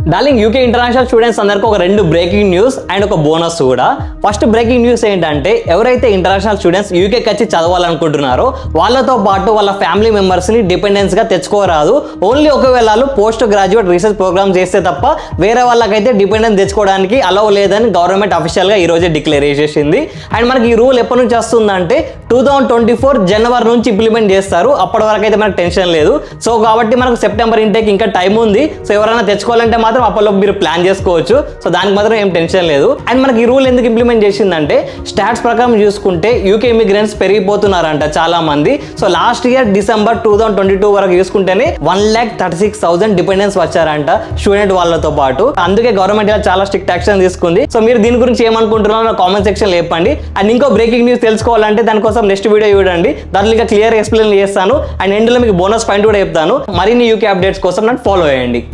darling UK international students అందరికీ ఒక రెండు బ్రేకింగ్ న్యూస్ అండ్ ఒక బోనస్ కూడా ఫస్ట్ బ్రేకింగ్ న్యూస్ ఏంటంటే ఎవరైతే ఇంటర్నేషనల్ స్టూడెంట్స్ యూకేకి వచ్చి చదవాలనుకుంటున్నారో వాళ్ళతో పాటు వాళ్ళ ఫ్యామిలీ మెంబర్స్ని డిపెండెన్స్ గా తెచ్చుకోరాదు ఓన్లీ ఒకవేళ వాళ్ళు పోస్ట్ గ్రాడ్యుయేట్ రీసెర్చ్ ప్రోగ్రామ్ చేస్తే తప్ప వేరే వాళ్ళకైతే డిపెండెన్స్ తెచ్చుకోవడానికి అలౌ లేదని గవర్నమెంట్ అఫీషియల్ గా ఈ రోజే డిక్లేర్ చేసేసింది అండ్ మనకి ఈ రూల్ ఎప్పటి నుంచి వస్తుందంటే టూ థౌసండ్ ట్వంటీ ఫోర్ జనవరి నుంచి ఇంప్లిమెంట్ చేస్తారు అప్పటి వరకు అయితే మనకు టెన్షన్ లేదు సో కాబట్టి మనకు సెప్టెంబర్ ఇంటేక్ ఇంకా టైం ఉంది సో ఎవరైనా తెచ్చుకోవాలంటే మాత్రం అప్పటిలోపు మీరు ప్లాన్ చేసుకోవచ్చు సో దానికి మాత్రం ఏం టెన్షన్ లేదు అండ్ మనకి ఈ రూల్ ఎందుకు ఇంప్లిమెంట్ చేసిందంటే స్టాట్స్ ప్రకారం చూసుకుంటే యూకే ఇమిగ్రెంట్స్ పెరిగిపోతున్నారంట చాలా మంది so last year December two thousand twenty two వరకు చూసుకుంటేనే one lakh thirty six thousand dependents వచ్చారంట స్టూడెంట్ వాళ్ళతో పాటు అందుకే గవర్నమెంట్ ఇలా చాలా స్ట్రిక్ట్ యాక్షన్ తీసుకుంది సో మీరు దీని గురించి ఏమనుకుంటున్నారో కామెంట్ సెక్షన్ చెప్పండి అండ్ ఇంకో బ్రేకింగ్ న్యూస్ తెలుసుకోవాలంటే దానికోసం నెక్స్ట్ వీడియో చూడండి దాంట్లో ఇంకా క్లియర్ ఎక్స్ప్లెయిన్ చేస్తాను అండ్ ఎండ్లో మీకు బోనస్ పాయింట్ కూడా చెప్తాను మరిన్ని యూకే అప్డేట్స్ కోసం నన్ను ఫాలో చేయండి